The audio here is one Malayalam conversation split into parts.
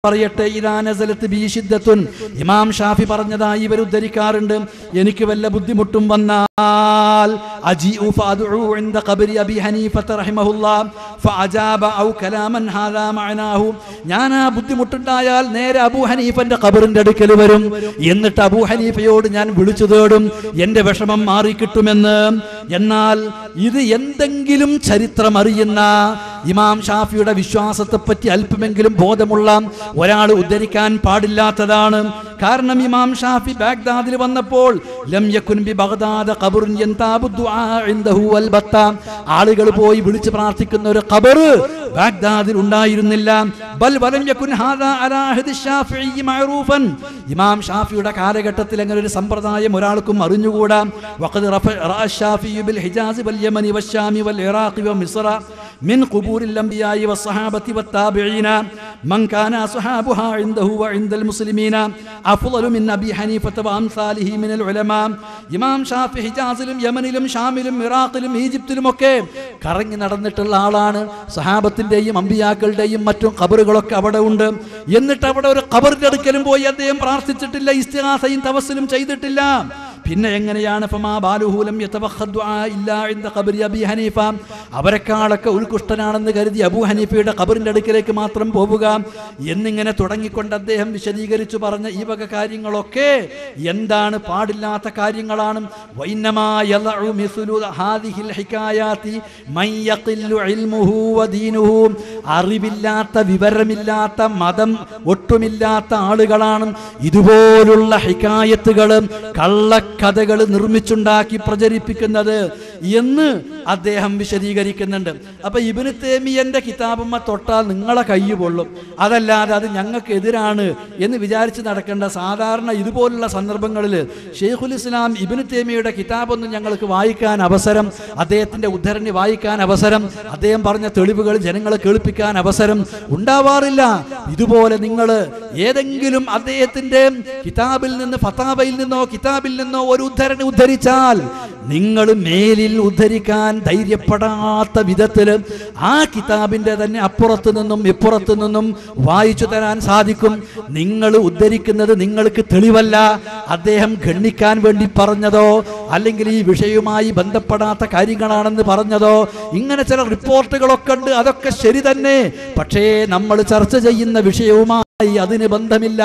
പറയട്ടെ ഇതാ നസലത്ത് ബി ശിദ്ദത്തുൻ ഇമാം ഷാഫി പറഞ്ഞതായി ഇവർ ഉദ്ധരിക്കാറുണ്ട് എനിക്ക് വല്ല ബുദ്ധിമുട്ടും വന്നാൽ അജീഉ ഫഅദ്ഉ ഇൻദ ഖബരി അബി ഹനീഫത റഹിമഹുല്ലാ ഫഅജാബ ഔ കലാമൻ ഹാദാ മഅനാഹു ഞാൻ ആ ബുദ്ധിമുട്ടുണ്ടായാൽ നേരെ അബൂ ഹനീഫന്റെ ഖബറിന്റെ അടുക്കൽ വരും എന്നിട്ട് അബൂ ഹനീഫയോട് ഞാൻ വിളിച്ചു തേടും എന്റെ വിഷമം മാറിക്കിട്ടുമെന്ന് എന്നാൽ ഇത് എന്തെങ്കിലും ചരിത്രം അറിയുന്ന ഇമാം ഷാഫിയുടെ വിശ്വാസത്തെ പറ്റി അല്പമെങ്കിലും ബോധമുള്ള ഒരാൾ ഉദ്ധരിക്കാൻ പാടില്ലാത്തതാണ് കാരണം ഇമാം ഷാഫി ബാഗ്ദാദിൽ വന്നപ്പോൾ ലം യകുൻ ബി ബഗ്ദാദ ഖബറുൻ യന്താബു ദുആ ഇൻദഹു വൽ ബത്ത ആളുകൾ പോയി വിളിച്ച് പ്രാർത്ഥിക്കുന്ന ഒരു ഖബർ ബാഗ്ദാദിൽ ഉണ്ടായിരുന്നില്ല ബൽ വലം യകുൻ ഹാദാ അലാ അഹദി ഷാഫിഈ മഅറൂഫൻ ഇമാം ഷാഫിയുടെ കാലഘട്ടത്തിൽ അങ്ങനെ ഒരു സമ്പ്രദായം ഒരാൾക്കും അറിഞ്ഞുകൂടാ വഖദ് റഫ റഅ ഷാഫി ബിൽ ഹിജാസ് വൽ യമനി വശാമി വൽ ഇറാഖി വമിസ്ര من قبور الأنبياء والصحابة والتابعين من كان أصحابها عنده وعند المسلمين أفضل من أبي حنيفة وأمثاله من العلماء ഇമാം ഷാഫി ഹിജാസിലും യമനിലും ഷാമിലും ഇറാഖിലും ഈജിപ്തിലും ഒക്കെ കറങ്ങി നടന്നിട്ടുള്ള ആളാണ് സഹാബത്തിന്റെയും അമ്പിയാക്കളുടെയും മറ്റും ഖബറുകളൊക്കെ അവിടെ ഉണ്ട് എന്നിട്ട് അവിടെ ഒരു ഖബറിന്റെ അടുക്കലും പോയി അദ്ദേഹം പ്രാർത്ഥിച്ചിട്ടില്ല ഇസ്തിഹാസയും തവസ്സിലും ചെയ്തിട്ടില്ല പിന്നെ എങ്ങനെയാണ് ഫമാ ബാലുഹൂലം യതവഖദ്ദു ആ ഇല്ലാ ഇൻദ ഖബരി അബി ഹനീഫ അവരെക്കാളൊക്കെ ഉത്കൃഷ്ടനാണെന്ന് കരുതി അബൂ ഹനീഫയുടെ ഖബറിന്റെ അടുക്കലേക്ക് മാത്രം പോവുക എന്നിങ്ങനെ തുടങ്ങിക്കൊണ്ട് അദ്ദേഹം വിശദീകരിച്ചു പറഞ്ഞ ഈ വക കാര്യങ്ങളൊക്കെ എന്താണ് പാടില്ലാത്ത കാര്യങ്ങളാണ് വൈന്നമാ യളഉ മിസ്ലു ഹാദിഹിൽ ഹികായാതി മൻ യഖില്ലു ഇൽമുഹു വദീനുഹു അറിവില്ലാത്ത വിവരമില്ലാത്ത മതം ഒട്ടുമില്ലാത്ത ആളുകളാണ് ഇതുപോലുള്ള ഹിക്കായത്തുകൾ കള്ളക്കഥകൾ നിർമ്മിച്ചുണ്ടാക്കി പ്രചരിപ്പിക്കുന്നത് എന്ന് അദ്ദേഹം വിശദീകരിക്കുന്നുണ്ട് അപ്പൊ ഇബിന് തേമിയന്റെ കിതാബുമ്മ തൊട്ടാൽ നിങ്ങളെ കൈ പൊള്ളും അതല്ലാതെ അത് ഞങ്ങൾക്ക് എതിരാണ് എന്ന് വിചാരിച്ച് നടക്കേണ്ട സാധാരണ ഇതുപോലുള്ള സന്ദർഭങ്ങളിൽ ഷെയ്ഖുൽ ഇസ്ലാം ഇബിന് തേമിയയുടെ കിതാബൊന്നും ഞങ്ങൾക്ക് വായിക്കാൻ അവസരം അദ്ദേഹത്തിന്റെ ഉദ്ധരണി വായിക്കാൻ അവസരം അദ്ദേഹം പറഞ്ഞ തെളിവുകൾ ജനങ്ങളെ കേൾപ്പിക്കാൻ അവസരം ഉണ്ടാവാറില്ല ഇതുപോലെ നിങ്ങൾ ഏതെങ്കിലും അദ്ദേഹത്തിന്റെ കിതാബിൽ നിന്ന് ഫതാബയിൽ നിന്നോ കിതാബിൽ നിന്നോ ഒരു ഉദ്ധരണി ഉദ്ധരിച്ചാൽ നിങ്ങൾ മേലിൽ ഉദ്ധരിക്കാൻ ധൈര്യപ്പെടാത്ത വിധത്തിൽ ആ കിതാബിന്റെ തന്നെ അപ്പുറത്ത് നിന്നും ഇപ്പുറത്ത് നിന്നും വായിച്ചു തരാൻ സാധിക്കും നിങ്ങൾ ഉദ്ധരിക്കുന്നത് നിങ്ങൾക്ക് തെളിവല്ല അദ്ദേഹം ഗണ്ണിക്കാൻ വേണ്ടി പറഞ്ഞതോ അല്ലെങ്കിൽ ഈ വിഷയവുമായി ബന്ധപ്പെടാത്ത കാര്യങ്ങളാണെന്ന് പറഞ്ഞതോ ഇങ്ങനെ ചില റിപ്പോർട്ടുകളൊക്കെ ഉണ്ട് അതൊക്കെ ശരി തന്നെ പക്ഷേ നമ്മൾ ചർച്ച ചെയ്യുന്ന വിഷയവുമായി അതിന് ബന്ധമില്ല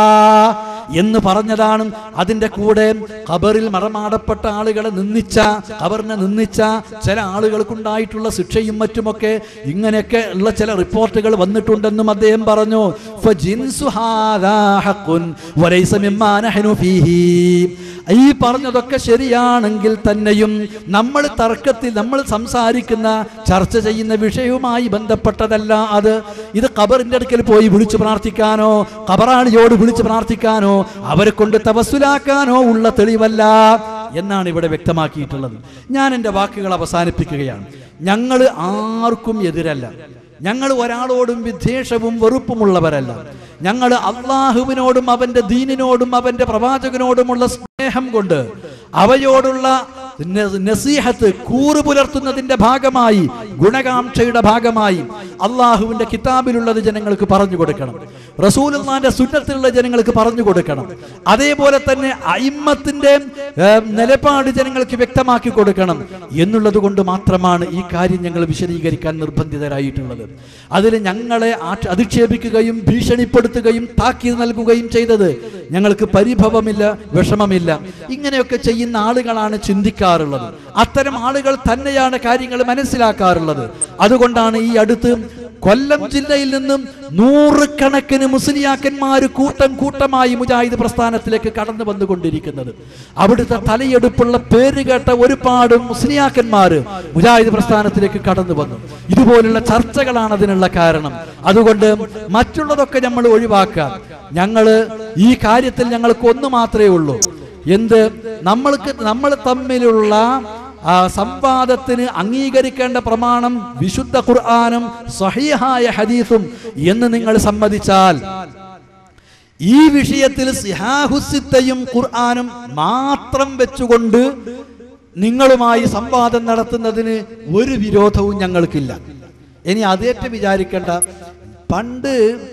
എന്ന് പറഞ്ഞതാണ് അതിന്റെ കൂടെ ഖബറിൽ മറമാടപ്പെട്ട ആളുകളെ നിന്ദിച്ച ഖബറിനെ നിന്ദിച്ച ചില ആളുകൾക്കുണ്ടായിട്ടുള്ള ശിക്ഷയും മറ്റുമൊക്കെ ഇങ്ങനെയൊക്കെ ഉള്ള ചില റിപ്പോർട്ടുകൾ വന്നിട്ടുണ്ടെന്നും അദ്ദേഹം പറഞ്ഞു ഫജിൻസു ഹാദാ ഹഖുൻ വലൈസ മിമ്മാ നഹ്നു ഫീഹി ഈ പറഞ്ഞതൊക്കെ ശരിയാണെങ്കിൽ തന്നെയും നമ്മൾ തർക്കത്തിൽ നമ്മൾ സംസാരിക്കുന്ന ചർച്ച ചെയ്യുന്ന വിഷയവുമായി ബന്ധപ്പെട്ടതല്ല അത് ഇത് ഖബറിന്റെ അടുക്കൽ പോയി വിളിച്ചു പ്രാർത്ഥിക്കാനോ ഖബറാളിയോട് വിളിച്ചു പ്രാർത്ഥിക്കാനോ അവരെ കൊണ്ട് തവസുലാക്കാനോ ഉള്ള തെളിവല്ല എന്നാണ് ഇവിടെ വ്യക്തമാക്കിയിട്ടുള്ളത് ഞാൻ എൻ്റെ വാക്കുകൾ അവസാനിപ്പിക്കുകയാണ് ഞങ്ങൾ ആർക്കും എതിരല്ല ഞങ്ങൾ ഒരാളോടും വിദ്വേഷവും വെറുപ്പുമുള്ളവരല്ല ഞങ്ങൾ അള്ളാഹുവിനോടും അവന്റെ ദീനിനോടും അവന്റെ പ്രവാചകനോടുമുള്ള സ്നേഹം കൊണ്ട് അവയോടുള്ള ന- നസീഹത്ത് കൂറ് പുലർത്തുന്നതിന്റെ ഭാഗമായി ഗുണകാംക്ഷയുടെ ഭാഗമായി അള്ളാഹുവിന്റെ കിതാബിലുള്ളത് ജനങ്ങൾക്ക് പറഞ്ഞു കൊടുക്കണം റസൂലുള്ളാന്റെ സുന്നത്തിലുള്ള ജനങ്ങൾക്ക് പറഞ്ഞു കൊടുക്കണം അതേപോലെ തന്നെ അയിമ്മത്തിന്റെ ഏം, നിലപാട് ജനങ്ങൾക്ക് വ്യക്തമാക്കി കൊടുക്കണം എന്നുള്ളത് കൊണ്ട് മാത്രമാണ് ഈ കാര്യം ഞങ്ങൾ വിശദീകരിക്കാൻ നിർബന്ധിതരായിട്ടുള്ളത് അതിൽ ഞങ്ങളെ ആക്ഷ- അധിക്ഷേപിക്കുകയും ഭീഷണിപ്പെടുത്തുകയും താക്കീത് നൽകുകയും ചെയ്തത് ഞങ്ങൾക്ക് പരിഭവമില്ല വിഷമമില്ല ഇങ്ങനെയൊക്കെ ചെയ്യുന്ന ആളുകളാണ് ചിന്തിക്കാറുള്ളത് അത്തരം ആളുകൾ തന്നെയാണ് കാര്യങ്ങൾ മനസ്സിലാക്കാറുള്ളത് അതുകൊണ്ടാണ് ഈ അടുത്ത് കൊല്ലം ജില്ലയിൽ നിന്നും നൂറുകണക്കിന് മുസ്ലിയാക്കന്മാർ കൂട്ടം കൂട്ടമായി മുജാഹിദ് പ്രസ്ഥാനത്തിലേക്ക് കടന്നു വന്നുകൊണ്ടിരിക്കുന്നത് അവിടുത്തെ തലയെടുപ്പുള്ള പേര് കേട്ട ഒരുപാട് മുസ്ലിയാക്കന്മാർ മുജാഹിദ് പ്രസ്ഥാനത്തിലേക്ക് കടന്നു വന്നു ഇതുപോലുള്ള ചർച്ചകളാണ് അതിനുള്ള കാരണം അതുകൊണ്ട് മറ്റുള്ളതൊക്കെ നമ്മൾ ഒഴിവാക്കാം ഞങ്ങള് ഈ കാര്യത്തിൽ ഞങ്ങൾക്ക് ഒന്ന് മാത്രമേ ഉള്ളൂ എന്ത് നമ്മൾക്ക് നമ്മൾ തമ്മിലുള്ള ആ സംവാദത്തിന് അംഗീകരിക്കേണ്ട പ്രമാണം വിശുദ്ധ ഖുർആാനും സഹീഹായ ഹദീസും എന്ന് നിങ്ങൾ സമ്മതിച്ചാൽ ഈ വിഷയത്തിൽ സിഹാഹുസിത്തയും ഖുർആാനും മാത്രം വെച്ചുകൊണ്ട് നിങ്ങളുമായി സംവാദം നടത്തുന്നതിന് ഒരു വിരോധവും ഞങ്ങൾക്കില്ല ഇനി അതേറ്റ് വിചാരിക്കേണ്ട പണ്ട്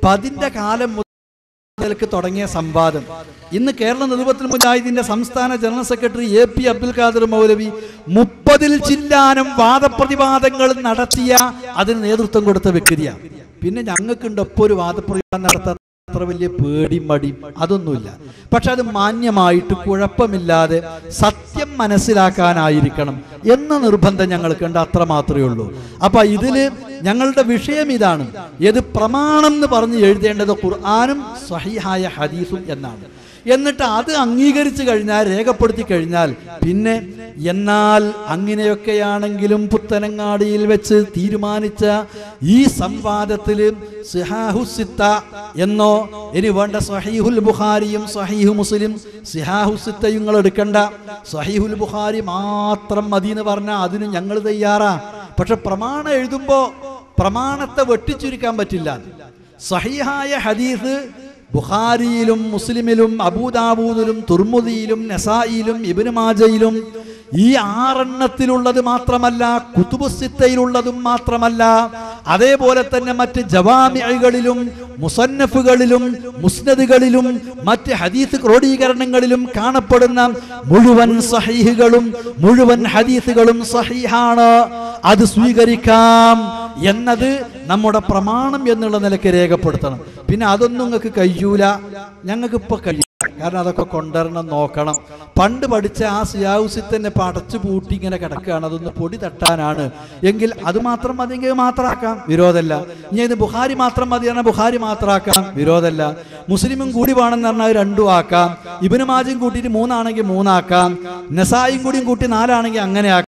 ഇപ്പൊ അതിന്റെ കാലം മുതൽക്ക് തുടങ്ങിയ സംവാദം ഇന്ന് കേരള നേതൃത്വത്തിൽ മുജാഹിദിന്റെ സംസ്ഥാന general secretary A P Abdul Khader Maulavi മുപ്പതിൽ ചില്ലാനം വാദപ്രതിവാദങ്ങൾ നടത്തിയ അതിന് നേതൃത്വം കൊടുത്ത വ്യക്തിയാണ് പിന്നെ ഞങ്ങൾക്കുണ്ട് ഒപ്പം ഒരു വാദപ്രതിവാദം നടത്താൻ അത്ര വലിയ പേടി മടി അതൊന്നുമില്ല പക്ഷെ അത് മാന്യമായിട്ട് കുഴപ്പമില്ലാതെ സത്യം മനസ്സിലാക്കാനായിരിക്കണം എന്ന നിർബന്ധം ഞങ്ങൾക്കുണ്ട് അത്ര മാത്രമേ ഉള്ളൂ അപ്പൊ ഇതില് ഞങ്ങളുടെ വിഷയം ഇതാണ് ഏത് പ്രമാണം എന്ന് പറഞ്ഞ് എഴുതേണ്ടത് ഖുർആാനും സഹിഹായ ഹദീസും എന്നാണ് എന്നിട്ട് അത് അംഗീകരിച്ചു കഴിഞ്ഞാൽ രേഖപ്പെടുത്തി കഴിഞ്ഞാൽ പിന്നെ എന്നാൽ അങ്ങനെയൊക്കെയാണെങ്കിലും പുത്തനങ്ങാടിയിൽ വെച്ച് തീരുമാനിച്ച ഈ സംവാദത്തിൽ സിഹാഹുസിത്ത എന്നോ ഇനി വേണ്ട സഹീഹുൽ ബുഖാരിയും സഹീഹു മുസ്ലിം സിഹാഹുസിത്തയും നിങ്ങൾ എടുക്കണ്ട സഹീഹുൽ ബുഖാരി മാത്രം മതി എന്ന് പറഞ്ഞാൽ അതിന് ഞങ്ങൾ തയ്യാറാ പക്ഷെ പ്രമാണം എഴുതുമ്പോ പ്രമാണത്തെ വെട്ടിച്ചുരുക്കാൻ പറ്റില്ല സഹിഹായ ഹദീസ് ബുഖാരിയിലും മുസ്ലിമിലും അബൂദാബൂദിലും തുർമുദിയിലും നസായിലും ഇബിന് മാജയിലും ഈ ആറെണ്ണത്തിലുള്ളത് മാത്രമല്ല കുത്തുബുസിത്തയിലുള്ളതും മാത്രമല്ല അതേപോലെ തന്നെ മറ്റ് ജവാമികളിലും മുസന്നഫുകളിലും മുസ്നദുകളിലും മറ്റ് ഹദീസ് ക്രോഡീകരണങ്ങളിലും കാണപ്പെടുന്ന മുഴുവൻ സഹീഹുകളും മുഴുവൻ ഹദീസുകളും സഹീഹാണ് അത് സ്വീകരിക്കാം എന്നത് നമ്മുടെ പ്രമാണം എന്നുള്ള നിലയ്ക്ക് രേഖപ്പെടുത്തണം പിന്നെ അതൊന്നും നിങ്ങൾക്ക് കഴിയൂല ഞങ്ങൾക്ക് ഇപ്പൊ കഴിയും കാരണം അതൊക്കെ കൊണ്ടുവരണം നോക്കണം പണ്ട് പഠിച്ച ആ സിയാവുസിൽ തന്നെ പടച്ചു പൂട്ടി ഇങ്ങനെ കിടക്കുകയാണ് അതൊന്ന് പൊടി തട്ടാനാണ് എങ്കിൽ അത് മാത്രം മതിയെങ്കിൽ മാത്രമാക്കാം വിരോധമല്ല ഇനി ഇത് ബുഹാരി മാത്രം മതിയാണ് ബുഹാരി മാത്രമാക്കാം വിരോധമല്ല മുസ്ലിമും കൂടി വേണമെന്ന് പറഞ്ഞാൽ അത് രണ്ടും ആക്കാം ഇബിന് മാജും കൂട്ടിയിട്ട് മൂന്നാണെങ്കിൽ മൂന്നാക്കാം നസായും കൂടിയും കൂട്ടി നാലാണെങ്കിൽ അങ്ങനെ ആക്കാം